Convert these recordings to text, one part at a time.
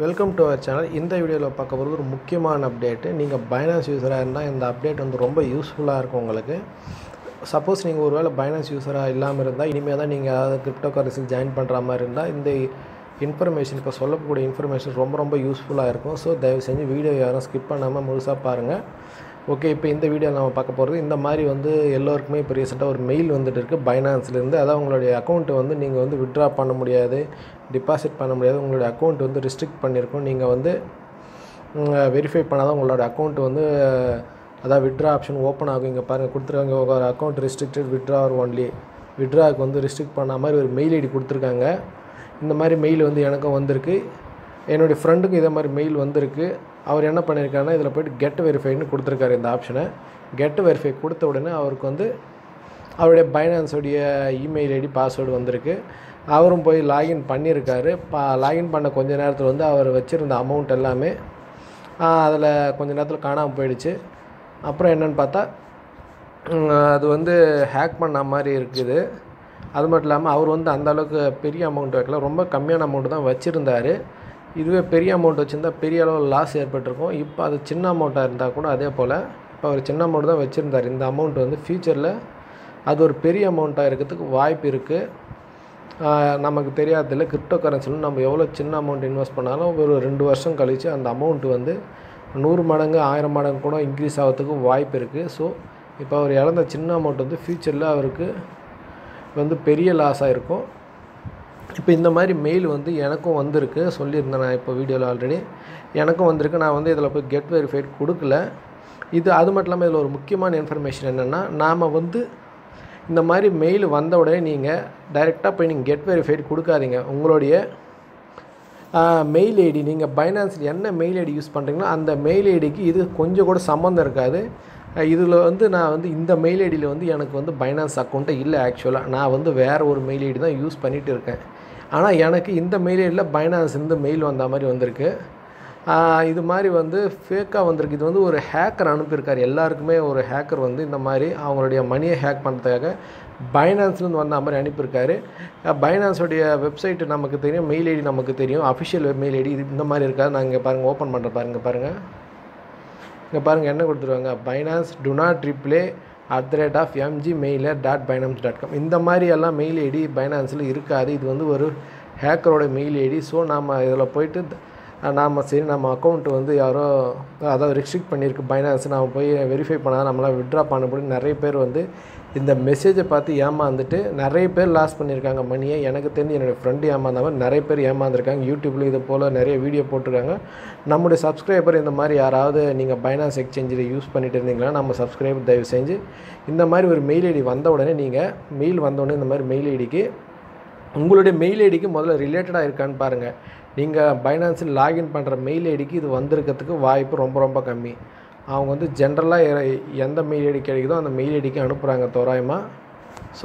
welcome to our channel இந்த வீடியோவில் பார்க்க போகிறது ஒரு முக்கியமான அப்டேட்டு நீங்கள் பைனான்ஸ் யூஸராக இருந்தால் இந்த அப்டேட் வந்து ரொம்ப யூஸ்ஃபுல்லாக இருக்கும் உங்களுக்கு சப்போஸ் நீங்கள் ஒருவேளை பைனான்ஸ் யூஸராக இல்லாமல் இருந்தால் இனிமேல் தான் நீங்கள் அதாவது கிரிப்டோ கரன்சியில் ஜாயின் பண்ணுற மாதிரி இருந்தால் இந்த இன்ஃபர்மேஷன் இப்போ சொல்லக்கூடிய இன்ஃபர்மேஷன் ரொம்ப ரொம்ப யூஸ்ஃபுல்லாக இருக்கும் ஸோ தயவு செஞ்சு வீடியோ யாரும் ஸ்கிப் பண்ணாமல் முழுசாக பாருங்கள் ஓகே இப்போ இந்த வீடியோ நம்ம பார்க்க போகிறது இந்த மாதிரி வந்து எல்லோருக்குமே இப்போ ரீசெண்டாக ஒரு மெயில் வந்துட்டு இருக்குது பைனான்ஸ்லேருந்து அதாவது உங்களுடைய அக்கௌண்ட்டை வந்து நீங்கள் வந்து விட்ரா பண்ண முடியாது டிபாசிட் பண்ண முடியாது உங்களுடைய அக்கௌண்ட் வந்து ரெஸ்ட்ரிக்ட் பண்ணியிருக்கோம் நீங்கள் வந்து வெரிஃபை பண்ணாதான் உங்களோட அக்கௌண்ட் வந்து அதாவது விட்ரா ஆப்ஷன் ஓப்பன் ஆகும் இங்கே பாருங்கள் கொடுத்துருக்காங்க ஒரு account restricted withdraw or only விட்ராவுக்கு வந்து ரெஸ்ட்ரிக்ட் பண்ண மாதிரி ஒரு மெயில் ஐடி கொடுத்துருக்காங்க இந்த மாதிரி மெயில் வந்து எனக்கும் வந்திருக்கு என்னுடைய ஃப்ரெண்டுக்கும் இதே மாதிரி மெயில் வந்திருக்கு அவர் என்ன பண்ணியிருக்காருன்னா இதில் போய்ட்டு கெட் வெரிஃபைன்னு கொடுத்துருக்காரு இந்த ஆப்ஷனை கெட் வெரிஃபை கொடுத்த உடனே அவருக்கு வந்து அவருடைய பைனான்ஸோடைய இமெயில் ஐடி பாஸ்வேர்டு வந்திருக்கு அவரும் போய் லாகின் பண்ணியிருக்காரு பா லாகின் பண்ண கொஞ்ச நேரத்தில் வந்து அவர் வச்சுருந்த அமௌண்ட் எல்லாமே அதில் கொஞ்ச நேரத்தில் காணாமல் போயிடுச்சு அப்புறம் என்னென்னு பார்த்தா அது வந்து ஹேக் பண்ண மாதிரி இருக்குது அது மட்டும் இல்லாமல் அவர் வந்து அந்த அளவுக்கு பெரிய அமௌண்ட் வைக்கல ரொம்ப கம்மியான அமௌண்ட் தான் வச்சுருந்தார் இதுவே பெரிய அமௌண்ட் வச்சுருந்தா பெரிய அளவில் லாஸ் ஏற்பட்டிருக்கும் இப்போ அது சின்ன அமௌண்ட்டாக இருந்தால் கூட அதே போல் இப்போ அவர் சின்ன அமௌண்ட் தான் வச்சுருந்தார் இந்த அமௌண்ட் வந்து ஃப்யூச்சரில் அது ஒரு பெரிய அமௌண்ட்டாக இருக்கிறதுக்கு வாய்ப்பு இருக்குது நமக்கு தெரியாதில்ல கிரிப்டோ கரன்சியில் நம்ம எவ்வளோ சின்ன அமௌண்ட் இன்வெஸ்ட் பண்ணாலும் ஒரு ரெண்டு வருஷம் கழித்து அந்த அமௌண்ட் வந்து நூறு மடங்கு ஆயிரம் மடங்கு கூட இன்க்ரீஸ் ஆகிறதுக்கு வாய்ப்பு இருக்குது ஸோ இப்போ அவர் இழந்த சின்ன அமௌண்ட் வந்து ஃப்யூச்சரில் அவருக்கு வந்து பெரிய லாஸாக இருக்கும் இப்போ இந்த மாதிரி மெயில் வந்து எனக்கும் வந்திருக்கு சொல்லியிருந்தேன் நான் இப்போ வீடியோவில் ஆல்ரெடி எனக்கும் வந்திருக்கு நான் வந்து இதில் போய் கெட் வெரிஃபைட் கொடுக்கல இது அது மட்டும் இல்லாமல் இதில் ஒரு முக்கியமான இன்ஃபர்மேஷன் என்னென்னா நாம் வந்து இந்த மாதிரி மெயில் வந்த உடனே நீங்கள் டைரெக்டாக போய் நீங்கள் கெட் வெரிஃபைட் கொடுக்காதீங்க உங்களுடைய மெயில் ஐடி நீங்கள் பைனான்ஸில் என்ன மெயில் ஐடி யூஸ் பண்ணுறீங்களோ அந்த மெயில் ஐடிக்கு இது கொஞ்சம் கூட சம்மந்தம் இருக்காது இதில் வந்து நான் வந்து இந்த மெயில் ஐடியில் வந்து எனக்கு வந்து பைனான்ஸ் அக்கௌண்ட்டே இல்லை ஆக்சுவலாக நான் வந்து வேறு ஒரு மெயில் ஐடி தான் யூஸ் பண்ணிகிட்டு இருக்கேன் ஆனால் எனக்கு இந்த மெயில் ஐடியில் பைனான்ஸ் இருந்து மெயில் வந்த மாதிரி வந்திருக்கு இது மாதிரி வந்து ஃபேக்காக வந்திருக்கு இது வந்து ஒரு ஹேக்கர் அனுப்பியிருக்கார் எல்லாருக்குமே ஒரு ஹேக்கர் வந்து இந்த மாதிரி அவங்களுடைய மணியை ஹேக் பண்ணுறதுக்காக பைனான்ஸ்லேருந்து வந்த மாதிரி அனுப்பியிருக்காரு பைனான்ஸோடைய வெப்சைட் நமக்கு தெரியும் மெயில் ஐடி நமக்கு தெரியும் அஃபிஷியல் மெயில் ஐடி இது இந்த மாதிரி இருக்காது நான் இங்கே பாருங்கள் ஓப்பன் பண்ணுற பாருங்கள் பாருங்கள் இங்கே பாருங்கள் என்ன கொடுத்துருவாங்க finance do not reply at the rate of MG mailer dot finance dot com இந்த மாதிரி எல்லாம் மெயில் ஐடி பைனான்ஸில் இருக்காது இது வந்து ஒரு ஹேக்கரோட மெயில் ஐடி ஸோ நாம் இதில் போயிட்டு நாம் சரி நம்ம அக்கௌண்ட்டு வந்து யாரோ அதாவது ரெஸ்ட்ரிக்ட் பண்ணியிருக்கு பைனான்ஸ் நாம் போய் வெரிஃபை பண்ணால் நம்மளால் விட்ரா பண்ண முடியும் நிறைய பேர் வந்து இந்த மெசேஜை பார்த்து ஏமாந்துட்டு நிறைய பேர் லாஸ் பண்ணியிருக்காங்க மணியை எனக்கு தெரிஞ்சு என்னோடய ஃப்ரெண்டு ஏமாந்த மாதிரி நிறைய பேர் ஏமாந்துருக்காங்க யூடியூப்பில் இது போல் நிறைய வீடியோ போட்டிருக்காங்க நம்முடைய சப்ஸ்கிரைபர் இந்த மாதிரி யாராவது நீங்கள் பைனான்ஸ் எக்ஸ்சேஞ்சில் யூஸ் பண்ணிட்டு இருந்தீங்கன்னா நம்ம சப்ஸ்கிரைபர் தயவு செஞ்சு இந்த மாதிரி ஒரு மெயில் ஐடி வந்த உடனே நீங்கள் மெயில் வந்த உடனே இந்த மாதிரி மெயில் ஐடிக்கு உங்களுடைய மெயில் ஐடிக்கு முதல்ல ரிலேட்டடாக இருக்கான்னு பாருங்கள் நீங்கள் பைனான்ஸில் லாகின் பண்ணுற மெயில் ஐடிக்கு இது வந்திருக்கிறதுக்கு வாய்ப்பு ரொம்ப ரொம்ப கம்மி அவங்க வந்து ஜென்ரலாக எந்த மெயில் ஐடி கிடைக்குதோ அந்த மெயில் ஐடிக்கு அனுப்புகிறாங்க தோராயமாக ஸோ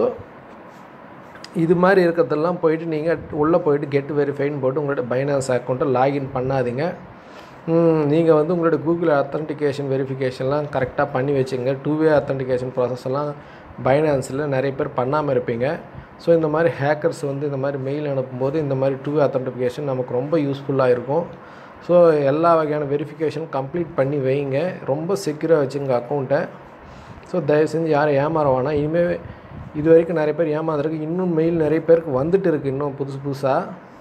இது மாதிரி இருக்கிறதெல்லாம் போயிட்டு நீங்கள் உள்ளே போயிட்டு கெட் வெரிஃபைன்னு போட்டு உங்களோட பைனான்ஸ் அக்கௌண்ட்டை லாகின் பண்ணாதீங்க நீங்கள் வந்து உங்களோட கூகுள் அத்தன்டிகேஷன் வெரிஃபிகேஷன்லாம் கரெக்டாக பண்ணி வச்சுங்க டூ வே அத்தன்டிகேஷன் ப்ராசஸ் எல்லாம் பைனான்ஸில் நிறைய பேர் பண்ணாமல் இருப்பீங்க ஸோ இந்த மாதிரி ஹேக்கர்ஸ் வந்து இந்த மாதிரி மெயில் அனுப்பும்போது இந்த மாதிரி டூ வே அத்தன்டிகேஷன் நமக்கு ரொம்ப யூஸ்ஃபுல்லாக இருக்கும் ஸோ எல்லா வகையான வெரிஃபிகேஷன் கம்ப்ளீட் பண்ணி வைங்க ரொம்ப செக்யூராக வச்சுங்க அக்கௌண்ட்டை ஸோ தயவு செஞ்சு யாரும் ஏமாற வேணாம் இனிமேல் இது வரைக்கும் நிறைய பேர் ஏமாந்துருக்கு இன்னும் மெயில் நிறைய பேருக்கு வந்துட்டு இருக்குது இன்னும் புதுசு புதுசாக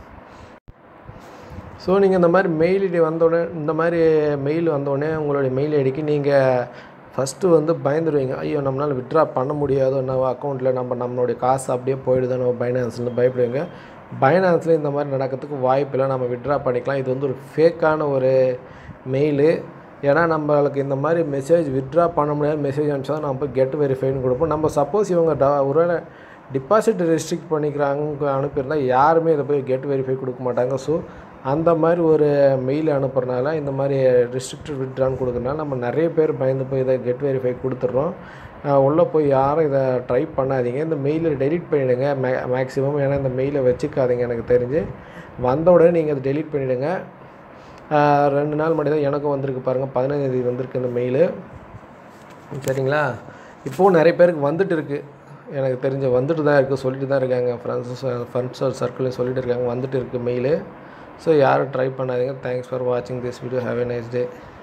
ஸோ நீங்கள் இந்த மாதிரி மெயில் ஐடி வந்தோடனே இந்த மாதிரி மெயில் வந்தோடனே உங்களுடைய மெயில் ஐடிக்கு நீங்கள் ஃபஸ்ட்டு வந்து பயந்துருவீங்க ஐயோ நம்மளால் விட்ரா பண்ண முடியாதோ நம்ம அக்கௌண்ட்டில் நம்ம நம்மளுடைய காசு அப்படியே போயிடுதோ நம்ம பைனான்ஸில் பயப்படுவீங்க பைனான்ஸில் இந்த மாதிரி நடக்கிறதுக்கு வாய்ப்பில்லை நம்ம விட்ரா பண்ணிக்கலாம் இது வந்து ஒரு ஃபேக்கான ஒரு மெயிலு ஏன்னா நம்மளுக்கு இந்த மாதிரி மெசேஜ் விட்ரா பண்ண முடியாத மெசேஜ் அனுப்பிச்சா நம்ம போய் கெட் வெரிஃபைன்னு கொடுப்போம் நம்ம சப்போஸ் இவங்க ட ஒருவேளை டிபாசிட் ரெஸ்ட்ரிக்ட் பண்ணிக்கிறாங்க அனுப்பியிருந்தால் யாருமே இதை போய் கெட் வெரிஃபை கொடுக்க மாட்டாங்க ஸோ அந்த மாதிரி ஒரு மெயில் அனுப்புறனால இந்த மாதிரி ரெஸ்ட்ரிக்டட் விட்ரான்னு கொடுக்குறனால நம்ம நிறைய பேர் பயந்து போய் இதை கெட் வெரிஃபை கொடுத்துட்றோம் உள்ளே போய் யாரும் இதை ட்ரை பண்ணாதீங்க இந்த மெயிலை டெலிட் பண்ணிவிடுங்க மே மேக்ஸிமம் ஏன்னா இந்த மெயிலை வச்சுக்காதீங்க எனக்கு தெரிஞ்சு வந்த உடனே நீங்கள் அதை டெலிட் பண்ணிவிடுங்க ரெண்டு நாள் முன்னாடி தான் எனக்கும் வந்திருக்கு பாருங்கள் பதினஞ்சாந்தேதி வந்திருக்கு இந்த மெயிலு சரிங்களா இப்போது நிறைய பேருக்கு வந்துட்டு இருக்குது எனக்கு தெரிஞ்ச வந்துட்டு தான் இருக்குது சொல்லிட்டு தான் இருக்காங்க ஃப்ரெண்ட்ஸ் ஃப்ரெண்ட்ஸ் சர்க்கிளையும் சொல்லிட்டு இருக்காங்க வந்துட்டு இருக்குது மெயிலு ஸோ யாரும் ட்ரை பண்ணாதீங்க தேங்க்ஸ் ஃபார் வாட்சிங் this video have a nice day